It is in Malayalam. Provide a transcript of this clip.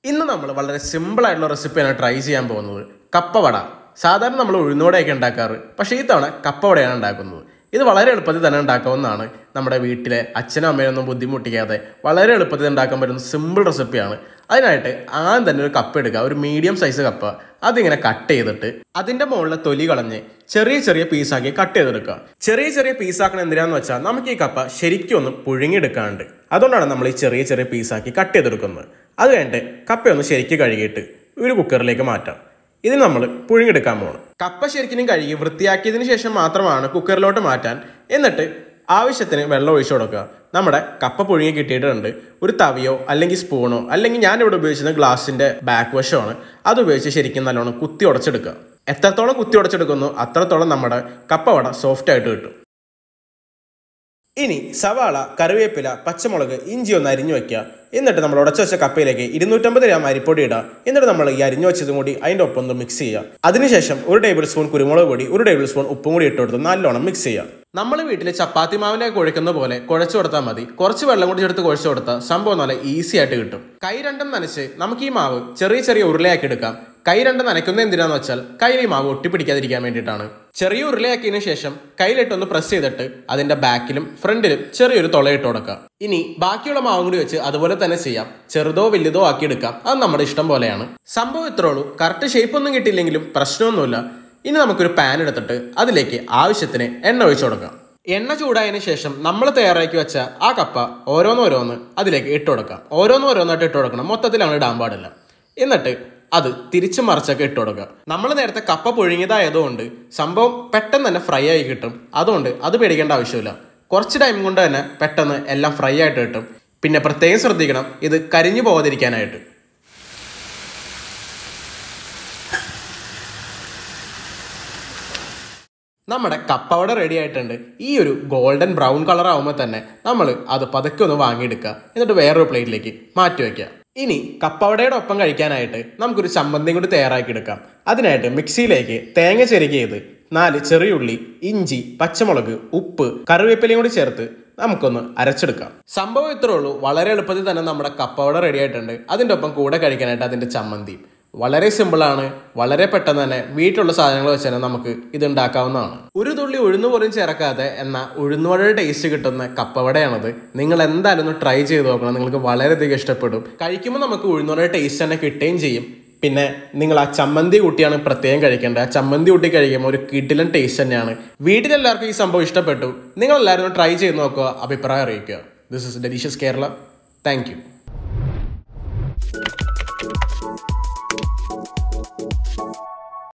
ഇന്ന് നമ്മൾ വളരെ സിമ്പിൾ ആയിട്ടുള്ള റെസിപ്പിയാണ് ട്രൈ ചെയ്യാൻ പോകുന്നത് കപ്പവട സാധാരണ നമ്മൾ ഉഴുന്നോടെയൊക്കെ ഉണ്ടാക്കാറ് പക്ഷേ ഈ തവണ കപ്പവടയാണ് ഉണ്ടാക്കുന്നത് ഇത് വളരെ എളുപ്പത്തിൽ തന്നെ ഉണ്ടാക്കാവുന്നതാണ് നമ്മുടെ വീട്ടിലെ അച്ഛനും അമ്മയൊന്നും ബുദ്ധിമുട്ടിക്കാതെ വളരെ എളുപ്പത്തിൽ ഉണ്ടാക്കാൻ പറ്റുന്ന സിമ്പിൾ റെസിപ്പിയാണ് അതിനായിട്ട് ആദ്യം തന്നെ ഒരു കപ്പ് എടുക്കുക ഒരു മീഡിയം സൈസ് കപ്പ് അതിങ്ങനെ കട്ട് ചെയ്തിട്ട് അതിൻ്റെ മുകളിലെ തൊലി കളഞ്ഞ് ചെറിയ ചെറിയ പീസാക്കി കട്ട് ചെയ്തെടുക്കുക ചെറിയ ചെറിയ പീസാക്കണം എന്തിനാന്ന് വെച്ചാൽ നമുക്ക് ഈ കപ്പ ശരിക്കും ഒന്ന് പുഴുങ്ങിയെടുക്കാണ്ട് അതുകൊണ്ടാണ് നമ്മൾ ഈ ചെറിയ ചെറിയ പീസാക്കി കട്ട് ചെയ്തെടുക്കുന്നത് അത് കഴിഞ്ഞിട്ട് കപ്പയൊന്ന് ശരിക്കും കഴുകിയിട്ട് ഒരു കുക്കറിലേക്ക് മാറ്റാം ഇതിന് നമ്മൾ പുഴുങ്ങിയെടുക്കാൻ പോകണം കപ്പ ശരിക്കും കഴുകി വൃത്തിയാക്കിയതിന് ശേഷം മാത്രമാണ് കുക്കറിലോട്ട് മാറ്റാൻ എന്നിട്ട് ആവശ്യത്തിന് വെള്ളം ഒഴിച്ചു കൊടുക്കുക നമ്മുടെ കപ്പ പുഴുങ്ങി കിട്ടിയിട്ടുണ്ട് ഒരു തവിയോ അല്ലെങ്കിൽ സ്പൂണോ അല്ലെങ്കിൽ ഞാൻ ഇവിടെ ഉപയോഗിച്ചിരുന്ന ഗ്ലാസിൻ്റെ ബാക്ക് വശമാണ് അത് ഉപയോഗിച്ച് ശരിക്കും നല്ലോണം കുത്തി ഉടച്ചെടുക്കുക എത്രത്തോളം കുത്തി ഉടച്ചെടുക്കുന്നു അത്രത്തോളം നമ്മുടെ കപ്പവട സോഫ്റ്റ് ആയിട്ട് കിട്ടും ഇനി സവാള കറിവേപ്പില പച്ചമുളക് ഇഞ്ചി ഒന്ന് അരിഞ്ഞു വെക്കുക എന്നിട്ട് നമ്മൾ ഉടച്ചു വെച്ച കപ്പയിലേക്ക് ഇരുന്നൂറ്റമ്പത് ഗ്രാം അരിപ്പൊടി ഇടുക എന്നിട്ട് നമ്മൾ ഈ അരിഞ്ഞു വെച്ചതും കൂടി അതിൻ്റെ ഒപ്പം ഒന്ന് മിക്സ് ചെയ്യുക അതിനുശേഷം ഒരു ടേബിൾ സ്പൂൺ കുരുമുളക് പൊടി ഒരു ടേബിൾ സ്പൂൺ ഉപ്പും കൂടി ഇട്ട് കൊടുത്ത് നല്ലോണം മിക്സ് ചെയ്യുക നമ്മൾ വീട്ടിൽ ചപ്പാത്തി മാവിനെ കുഴക്കുന്ന പോലെ കുഴച്ചു കൊടുത്താൽ മതി കുറച്ച് വെള്ളം കൂടി ചേർത്ത് കുഴച്ചു കൊടുത്താൽ സംഭവം നല്ല ഈസി ആയിട്ട് കിട്ടും കൈ രണ്ടും നനച്ച് നമുക്ക് ഈ മാവ് ചെറിയ ചെറിയ ഉരുളയാക്കി എടുക്കാം കൈ രണ്ട് നനയ്ക്കുന്നത് എന്തിനാന്ന് വെച്ചാൽ കയ്യിൽ ഈ മാവ് ഒട്ടിപ്പിടിക്കാതിരിക്കാൻ വേണ്ടിയിട്ടാണ് ചെറിയ ഉരുളയാക്കിയതിനു ശേഷം കയ്യിലിട്ടൊന്ന് പ്രസ് ചെയ്തിട്ട് അതിന്റെ ബാക്കിലും ഫ്രണ്ടിലും ചെറിയൊരു തുളയിട്ട് കൊടുക്കുക ഇനി ബാക്കിയുള്ള മാവും കൂടി വെച്ച് അതുപോലെ തന്നെ ചെയ്യാം ചെറുതോ വലുതോ ആക്കി എടുക്കാം അത് നമ്മുടെ ഇഷ്ടം പോലെയാണ് സംഭവം ഇത്രേ ഉള്ളൂ കറക്റ്റ് ഷേപ്പ് ഒന്നും കിട്ടിയില്ലെങ്കിലും പ്രശ്നമൊന്നുമില്ല ഇനി നമുക്കൊരു പാൻ എടുത്തിട്ട് അതിലേക്ക് ആവശ്യത്തിന് എണ്ണ ഒഴിച്ചു കൊടുക്കാം എണ്ണ ചൂടായതിനു ശേഷം നമ്മൾ തയ്യാറാക്കി വെച്ച ആ കപ്പ ഓരോന്നോരോന്ന് അതിലേക്ക് ഇട്ട് കൊടുക്കാം ഓരോന്നോരോന്നായിട്ട് ഇട്ട് കൊടുക്കണം മൊത്തത്തിലാണ് ഇടാൻ പാടില്ല എന്നിട്ട് അത് തിരിച്ചു മറിച്ചൊക്കെ ഇട്ട് കൊടുക്കുക നമ്മൾ നേരത്തെ കപ്പ പുഴുങ്ങിയതായതുകൊണ്ട് സംഭവം പെട്ടെന്ന് തന്നെ ഫ്രൈ ആയി കിട്ടും അതുകൊണ്ട് അത് പേടിക്കേണ്ട ആവശ്യമില്ല കുറച്ച് ടൈം കൊണ്ട് തന്നെ പെട്ടെന്ന് എല്ലാം ഫ്രൈ ആയിട്ട് കിട്ടും പിന്നെ പ്രത്യേകം ശ്രദ്ധിക്കണം ഇത് കരിഞ്ഞു പോകാതിരിക്കാനായിട്ട് നമ്മുടെ കപ്പവട റെഡി ആയിട്ടുണ്ട് ഈ ഒരു ഗോൾഡൻ ബ്രൗൺ കളർ ആകുമ്പോൾ തന്നെ നമ്മൾ അത് പതുക്കെ ഒന്ന് വാങ്ങിയെടുക്കുക എന്നിട്ട് വേറൊരു പ്ലേറ്റിലേക്ക് മാറ്റി വയ്ക്കുക ഇനി കപ്പവടയുടെ ഒപ്പം കഴിക്കാനായിട്ട് നമുക്കൊരു ചമ്മന്തിയും കൂടി തയ്യാറാക്കി എടുക്കാം അതിനായിട്ട് മിക്സിയിലേക്ക് തേങ്ങ ചെരുകി ചെയ്ത് നാല് ചെറിയുള്ളി ഇഞ്ചി പച്ചമുളക് ഉപ്പ് കറിവേപ്പിലയും കൂടി ചേർത്ത് നമുക്കൊന്ന് അരച്ചെടുക്കാം സംഭവം ഇത്രേ ഉള്ളൂ വളരെ എളുപ്പത്തിൽ തന്നെ നമ്മുടെ കപ്പവട റെഡി ആയിട്ടുണ്ട് അതിൻ്റെ ഒപ്പം കൂടെ കഴിക്കാനായിട്ട് അതിൻ്റെ ചമ്മന്തി വളരെ സിമ്പിളാണ് വളരെ പെട്ടെന്ന് തന്നെ വീട്ടിലുള്ള സാധനങ്ങൾ വെച്ച് തന്നെ നമുക്ക് ഇത് ഉണ്ടാക്കാവുന്നതാണ് ഒരു തുള്ളി ഉഴുന്ന് പോലും ചേർക്കാതെ എന്ന ഉഴുന്നുവടയുടെ ടേസ്റ്റ് കിട്ടുന്ന കപ്പവടയാണത് നിങ്ങൾ എന്തായാലും ഒന്ന് ട്രൈ ചെയ്ത് നോക്കണം നിങ്ങൾക്ക് വളരെയധികം ഇഷ്ടപ്പെടും കഴിക്കുമ്പോൾ നമുക്ക് ഉഴുന്നുവടയുടെ ടേസ്റ്റ് തന്നെ കിട്ടുകയും ചെയ്യും പിന്നെ നിങ്ങൾ ആ ചമ്മന്തി കൂട്ടിയാണ് പ്രത്യേകം കഴിക്കേണ്ടത് ആ ചമ്മന്തി കൂട്ടി കഴിക്കുമ്പോൾ ഒരു കിടിലൻ ടേസ്റ്റ് തന്നെയാണ് വീട്ടിലെല്ലാവർക്കും ഈ സംഭവം ഇഷ്ടപ്പെട്ടു നിങ്ങൾ എല്ലാവരും ട്രൈ ചെയ്ത് നോക്കുക അഭിപ്രായം അറിയിക്കുക this is delicious Kerala thank U